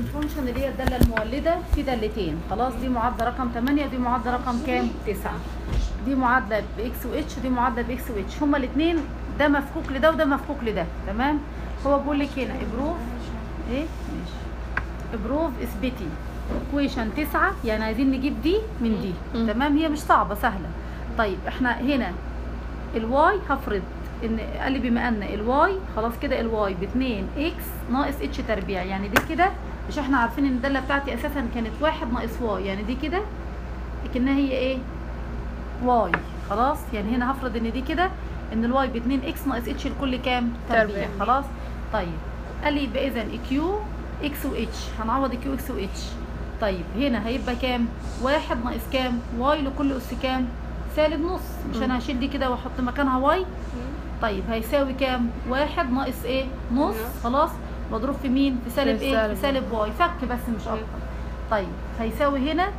الفانكشن اللي هي الداله المولده في دالتين خلاص دي معادله رقم 8 ودي معادله رقم كام 9 دي معادله باكس واتش ودي معادله باكس واتش هما الاثنين ده مفكوك لده وده مفكوك لده تمام هو بيقول لك هنا ابروف ايه ماشي ابروف اثبتي ايكويشن 9 يعني عايزين نجيب دي من دي مم. تمام هي مش صعبه سهله طيب احنا هنا الواي هفرض ان قال لي بما ان الواي خلاص كده الواي ب 2 اكس ناقص اتش تربيع يعني دي كده مش احنا عارفين ان الداله بتاعتي اساسا كانت واحد ناقص واي يعني دي كده لكنها هي ايه واي خلاص يعني هنا هفرض ان دي كده ان الواي ب 2 اكس ناقص اتش لكل كام تربيع تربيع. خلاص طيب قال لي يبقى اذا كيو اكس واتش هنعوض كيو اكس واتش طيب هنا هيبقى كام واحد ناقص كام واي لكل اس كام سالب نص مش مم. انا هشيل دي كده واحط مكانها واي طيب هيساوي كام واحد ناقص ايه نص نص. خلاص مضروب في مين في سالب في ايه سالب في سالب واي فك بس مش اكتر طيب هيساوي هنا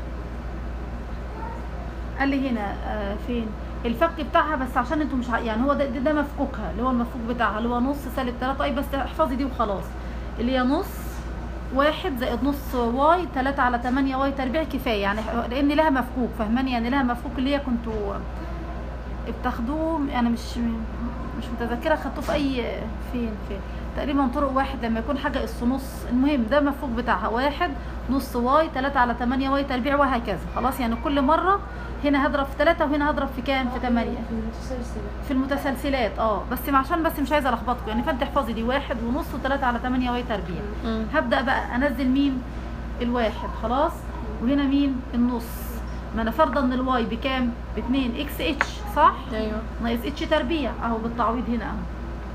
قال لي هنا آه فين الفك بتاعها بس عشان انتوا مش ع- يعني هو ده, ده, ده مفكوكها اللي هو المفكوك بتاعها اللي هو نص سالب 3 اي بس احفظي دي وخلاص اللي هي نص واحد زائد نص واي 3 على 8 واي تربيع كفايه يعني ح- لان لها مفكوك فاهماني يعني لها مفكوك اللي هي كنتوا بتاخدوه انا مش مش متذكره خدتوه في اي فين فين تقريبا طرق واحد لما يكون حاجه اس نص المهم ده المفكوك بتاعها واحد نص واي 3 على 8 واي تربيع وهكذا خلاص يعني كل مره هنا هضرب في 3 وهنا هضرب في كام في 8 في المتسلسلات اه بس عشان بس مش عايزه الخبطكم يعني فانت احفظي دي واحد ونص وثلاثة على 8 واي تربيع مم. هبدا بقى انزل مين الواحد خلاص وهنا مين النص ما انا فرضه ان الواي بكام ب 2 اكس اتش صح ايوه ناقص اتش تربيع اهو بالتعويض هنا اهو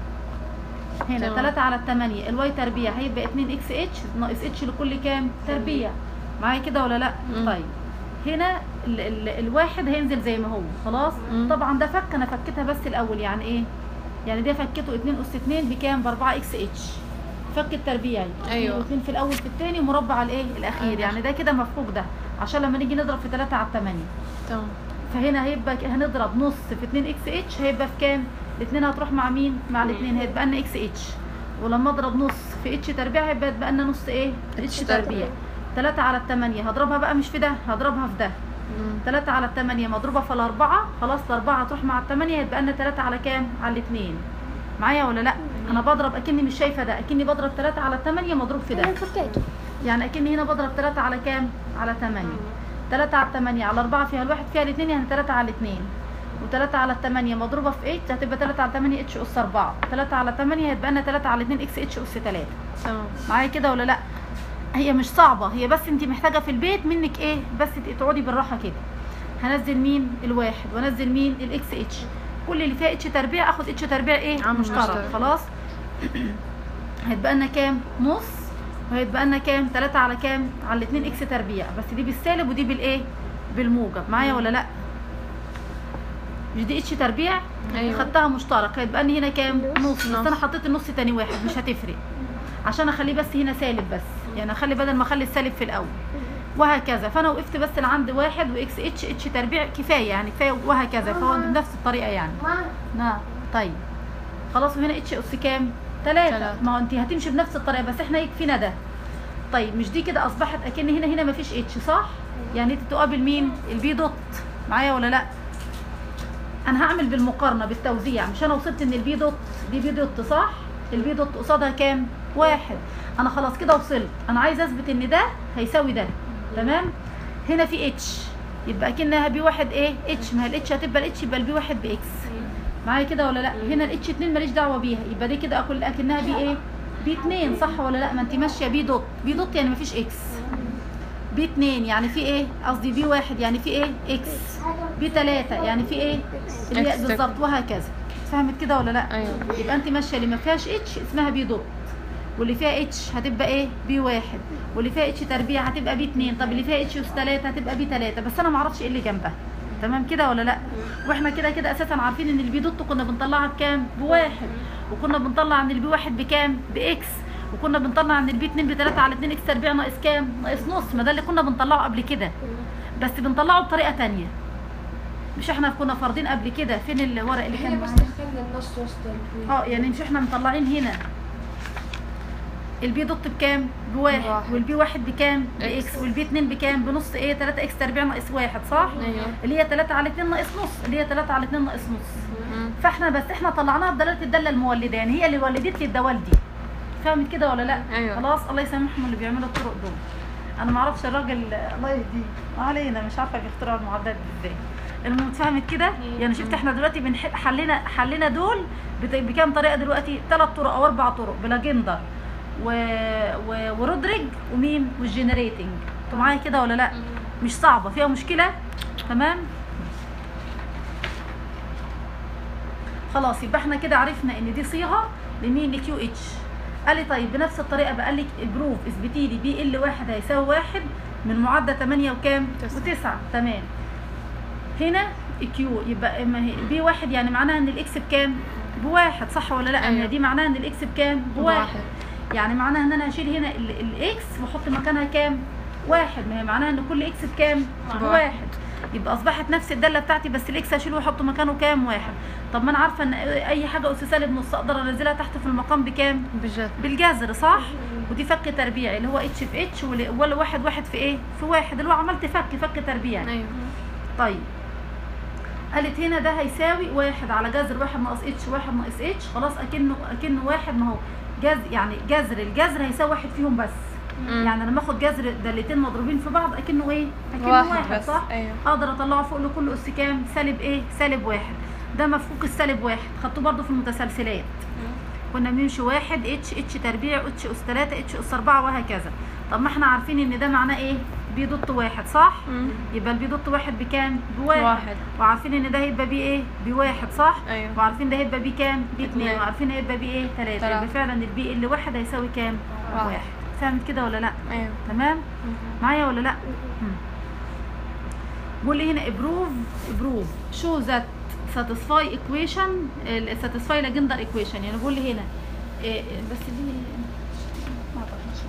هنا تمام. 3 على 8 الواي تربيع هيبقى 2 اكس اتش ناقص اتش لكل كام تربيع معايا كده ولا لا مم. طيب هنا ال ال الواحد هينزل زي ما هو خلاص مم. طبعا ده فك انا فكيتها بس الاول يعني ايه يعني ده فكيته 2 اس 2 بكام ب 4 اكس اتش فك التربيعي أيوة. 2 في الاول في الثاني مربع الايه الاخير أيوة. يعني ده كده مفكوك ده عشان لما نيجي نضرب في 3 على 8 تمام فهنا هيبقى ك- هنضرب نص في 2 اكس اتش هيبقى في كام؟ الاثنين هتروح مع مين؟ مع الاثنين هيتبقى لنا اكس اتش ولما اضرب نص في اتش تربيع هيبقى يتبقى لنا نص ايه؟ اتش تربيع. تربيع 3 على 8 هضربها بقى مش في ده هضربها في ده مم. 3 على 8 مضروبه في الاربعه خلاص الاربعه هتروح مع الثمانيه هيتبقى لنا 3 على كام؟ على الاثنين معايا ولا لا؟ انا بضرب اكني مش شايفه ده اكني بضرب 3 على 8 مضروب في ده انا فكيته يعني اكني هنا بضرب 3 على كام؟ على 8 3 على 8 على 4 فيها الواحد فيها الاثنين يعني 3 على 2 و3 على 8 مضروبه في 8 هتبقى 3 على 8 اتش اس 4 3 على 8 هيتبقى لنا 3 على 2 اكس اتش اس 3 تمام معايا كده ولا لا هي مش صعبه هي بس انت محتاجه في البيت منك ايه بس تقعدي بالراحه كده هنزل مين الواحد وانزل مين الاكس اتش كل اللي فيها اتش تربيع اخد اتش تربيع ايه عم مشترك مشترك. خلاص هيتبقى لنا كام نص وهيتبقى لنا كام 3 على كام على 2 اكس تربيع بس دي بالسالب ودي بالايه بالموجب معايا ولا لا مش دي اتش تربيع أيوة. خدتها مشترك هيتبقى لي هنا كام نص بس نص. انا حطيت النص تاني واحد مش هتفرق عشان اخليه بس هنا سالب بس يعني اخلي بدل ما اخلي السالب في الاول وهكذا فانا وقفت بس لعند واحد واكس اتش اتش تربيع كفايه يعني كفايه وهكذا فهو بنفس الطريقه يعني نعم طيب خلاص وهنا اتش اس كام ثلاثة تلاتة. ما هو انت هتمشي بنفس الطريقه بس احنا يكفينا ده طيب مش دي كده اصبحت اكن هنا هنا مفيش اتش صح يعني انت تقابل مين البي دوت معايا ولا لا انا هعمل بالمقارنه بالتوزيع مش انا وصلت ان البي دوت دي بي دوت صح البي دوت قصادها كام واحد انا خلاص كده وصلت انا عايز اثبت ان ده هيساوي ده تمام هنا في اتش يبقى اكنها بي واحد ايه اتش ما هي الاتش هتبقى الاتش يبقى البي واحد باكس معايا كده ولا لا هنا الاتش 2 ماليش دعوه بيها يبقى دي كده اكل اكنها بي ايه بي 2 صح ولا لا ما انت ماشيه بي دوت بي دوت يعني مفيش اكس بي 2 يعني في ايه قصدي بي 1 يعني في ايه اكس بي 3 يعني في ايه اللي هي إكس. بالظبط وهكذا فهمت كده ولا لا ايوه يبقى انت ماشيه اللي ما فيهاش اتش اسمها بي دوت واللي فيها اتش هتبقى ايه بي واحد واللي فيها اتش تربيع هتبقى بي اتنين طب اللي فيها اتش اس تلاته هتبقى بي تلاته بس انا ما اعرفش ايه اللي جنبها تمام كده ولا لا واحنا كده كده اساسا عارفين ان البي دوت كنا بنطلعها بكام بواحد وكنا بنطلع عن البي واحد بكام باكس وكنا بنطلع عن البي 2 ب 3 على 2 اكس تربيع ناقص كام ناقص نص ما ده اللي كنا بنطلعه قبل كده بس بنطلعه بطريقه تانية مش احنا كنا فارضين قبل كده فين الورق اللي احنا كان بس معانا دخلنا النص وسط البيت. اه يعني مش احنا مطلعين هنا البي دوت بكام بواحد بواحد. والبي واحد بكام باكس إكس. والبي اتنين بكام بنص ايه 3 اكس تربيع ناقص واحد صح ايوه اللي هي 3 على 2 ناقص نص اللي هي 3 على 2 ناقص نص مم. فاحنا بس احنا طلعناها بدلاله الداله المولده يعني هي اللي ولدت لي الدوال دي فهمت كده ولا لا أيوة. خلاص الله يسامحهم اللي بيعملوا الطرق دول انا ما اعرفش الراجل الله يهديه ما علينا مش عارفه بيخترعوا المعدات دي ازاي المهم فهمت كده يعني شفت احنا دلوقتي بنحل حلينا حلينا دول بت- بكام طريقه دلوقتي ثلاث طرق او اربع طرق بلاجندر و... و... ورودريج ومين والجنريتنج انتوا معايا كده ولا لا مش صعبه فيها مشكله تمام خلاص يبقى احنا كده عرفنا ان دي صيغه لمين لكيو اتش قال لي طيب بنفس الطريقه بقى لك بروف اثبتي لي بي ال واحد هيساوي واحد من معدل 8 وكام؟ تسعة. وتسعة تمام هنا كيو يبقى اما هي بي واحد يعني معناها ان الاكس بكام؟ بواحد صح ولا لا؟ أيوة. أيوة. دي معناها ان الاكس بكام؟ بواحد بواحد. يعني معناها ان انا هشيل هنا ال- الاكس واحط مكانها كام؟ واحد ما هي معناها ان كل اكس بكام؟ واحد. بواحد يبقى اصبحت نفس الداله بتاعتي بس الاكس هشيله واحط مكانه كام؟ واحد طب ما انا عارفه ان اي حاجه اس سالب نص اقدر انزلها تحت في المقام بكام؟ بجد بالجذر صح؟ ودي فك تربيعي اللي هو اتش في اتش ولا ولا واحد واحد في ايه؟ في واحد اللي هو عملت فك فك تربيعي ايوه طيب قالت هنا ده هيساوي واحد على جذر واحد ناقص اتش واحد ناقص اتش خلاص اكنه اكنه واحد ما هو جذر يعني جذر الجذر هيساوي واحد فيهم بس مم. يعني لما اخد جذر دالتين مضروبين في بعض اكنه ايه؟ اكنه واحد واحد, بس، صح؟ أيوة. اقدر اطلعه فوق لكل اس كام؟ سالب ايه؟ سالب واحد ده مفكوك السالب واحد خدته برضو في المتسلسلات كنا بنمشي واحد اتش اتش تربيع اتش اس 3 اتش اس 4 وهكذا طب ما احنا عارفين ان ده معناه ايه بي دوت واحد صح مم. يبقى البي دوت واحد بكام بواحد واحد. وعارفين ان ده هيبقى بيه ايه بواحد صح أيوة. وعارفين ده هيبقى بيه كام باتنين اتنين. وعارفين هيبقى بيه ايه تلاتة تلاتة. يبقى فعلا البي اللي واحد هيساوي كام واحد. واحد فهمت كده ولا لا ايوه تمام معايا ولا لا مم. بيقول لي هنا ابروف ابروف شو ذات ساتيسفاي ايكويشن ساتيسفاي لاجندر ايكويشن يعني بيقول لي هنا إيه بس دي ما أعرفش.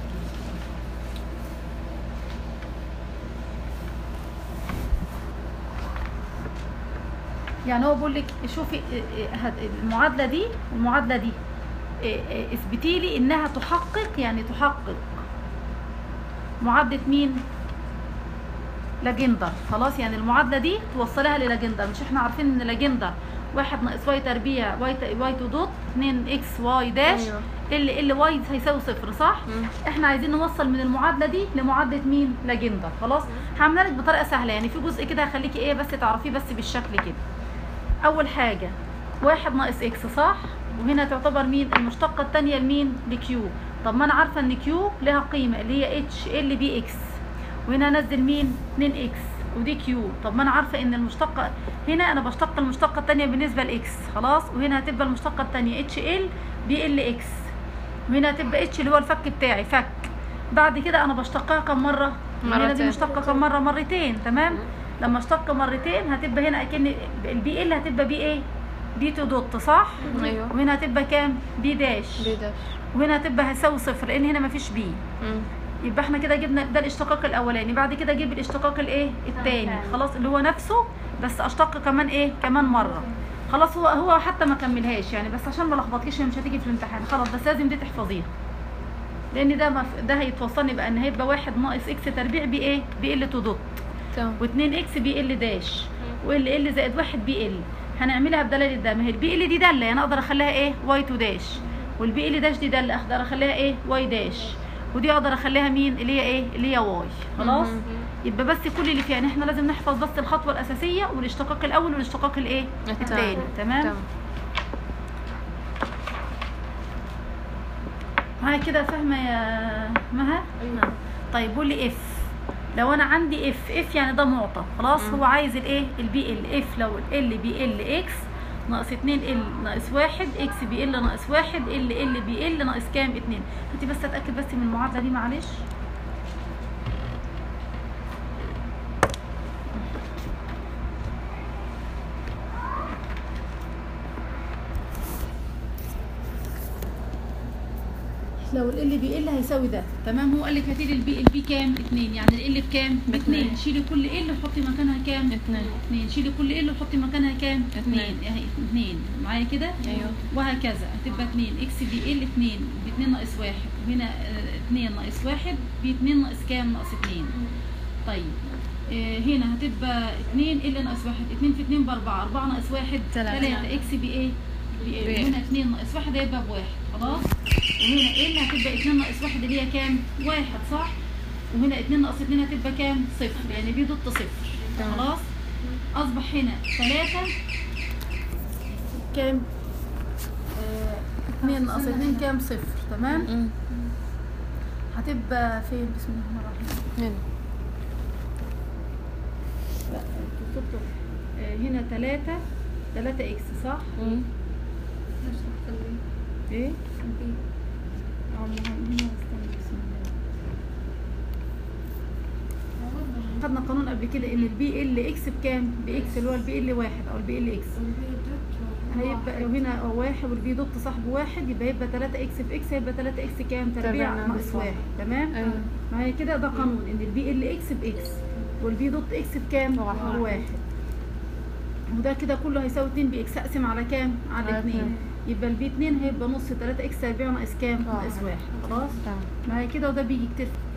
يعني هو بيقول لك شوفي إيه إيه هت- المعادله دي والمعادله دي إيه إيه اثبتي لي انها تحقق يعني تحقق معادله مين لاجندر خلاص يعني المعادله دي توصلها للاجندر مش احنا عارفين ان لاجندر واحد ناقص واي تربيع واي ت- واي تو دوت 2 اكس واي داش أيوة. ال ال واي هيساوي صفر صح مم. احنا عايزين نوصل من المعادله دي لمعادله مين لاجندر خلاص هعملها لك بطريقه سهله يعني في جزء كده هخليكي ايه بس تعرفيه بس بالشكل كده اول حاجه واحد ناقص اكس صح وهنا تعتبر مين المشتقه الثانيه لمين لكيو طب ما انا عارفه ان كيو لها قيمه اللي هي اتش ال بي اكس وهنا انزل مين 2 اكس ودي كيو طب ما انا عارفه ان المشتقه هنا انا بشتق المشتقه الثانيه بالنسبه لاكس خلاص وهنا هتبقى المشتقه الثانيه اتش ال بي ال اكس وهنا هتبقى اتش اللي هو الفك بتاعي فك بعد كده انا بشتقها كم مره هنا دي مرتين. مشتقه كم مره مرتين تمام لما اشتق مرتين هتبقى هنا اكن البي ال هتبقى بي ايه بي تو دوت صح ايوه وهنا هتبقى كام بي داش بيداش وهنا هتبقى هيساوي صفر لان هنا مفيش بي مم. يبقى احنا كده جبنا ده الاشتقاق الاولاني بعد كده اجيب الاشتقاق الايه الثاني خلاص اللي هو نفسه بس اشتق كمان ايه كمان مره خلاص هو هو حتى ما كملهاش يعني بس عشان ما لخبطكيش هي مش هتيجي في الامتحان خلاص بس لازم دي تحفظيها لان ده مف... ده هيتوصلني بقى ان هيبقى واحد ناقص اكس تربيع بي ايه بي ال تو دوت تمام و2 اكس بي ال داش وال ال زائد واحد بي ال هنعملها بدلاله ده ما هي البي ال دي داله يعني اقدر اخليها ايه واي تو داش والبي ال داش دي داله اقدر اخليها ايه واي داش ودي اقدر اخليها مين اللي هي ايه اللي هي واي خلاص مهم. يبقى بس كل اللي فيها يعني احنا لازم نحفظ بس الخطوه الاساسيه والاشتقاق الاول والاشتقاق الايه الثاني تمام تمام معايا كده فاهمه يا مها أيوة. طيب قول لي اف لو انا عندي اف اف يعني ده معطى خلاص مم. هو عايز الايه البي ال اف لو ال بي ال اكس ناقص 2 ال ناقص 1 اكس بي ال ناقص 1 ال ال بي ال ناقص كام 2 انت بس اتاكد بس من المعادله دي معلش لو ال بي ال هيساوي ده تمام هو قال لك هاتي لي البي البي كام 2 يعني ال بكام ب 2 شيلي كل ال وحطي مكانها كام اتنين 2 شيلي كل ال وحطي مكانها كام 2 اتنين. اهي 2 معايا كده ايوه وهكذا هتبقى 2 اكس بي ال 2 ب 2 ناقص 1 وهنا 2 ناقص 1 ب 2 ناقص كام ناقص 2 طيب آه، هنا هتبقى 2 ال ناقص 1 2 في 2 ب 4 4 ناقص 1 تلاتة. 3 اكس بي ايه بي بي. ال هنا 2 ناقص 1 هيبقى بواحد خلاص وهنا ال هتبقى 2 ناقص 1 اللي هي كام؟ 1 صح؟ وهنا 2 ناقص 2 هتبقى كام؟ صفر يعني بي دوت صفر تمام. خلاص؟ اصبح هنا 3 كام؟ 2 ناقص 2 كام؟ صفر تمام؟ مم. هتبقى فين بسم الله الرحمن الرحيم هنا لا انتوا صرتوا آه، هنا 3 3 اكس صح؟ مم. ايه؟ اه ما هو هنا استنى بسم الله خدنا قانون قبل كده ان البي ال اكس بكام؟ باكس اللي هو البي ال واحد او البي ال اكس هيبقى هنا واحد والبي دوت صاحبه واحد يبقى يبقى 3 اكس في اكس هيبقى 3 اكس كام؟ تربيع تربيع ناقص ناقص واحد تمام؟ ايوه معايا كده ده قانون ان البي ال اكس باكس والبي دوت اكس بكام؟ واحد. بواحد وده كده كله هيساوي 2 باكس اقسم على كام؟ على على 2 اتنين. يبقى البي 2 هيبقى نص 3 اكس تربيع ناقص كام؟ ناقص واحد. واحد خلاص؟ تمام معايا كده وده بيجي كتير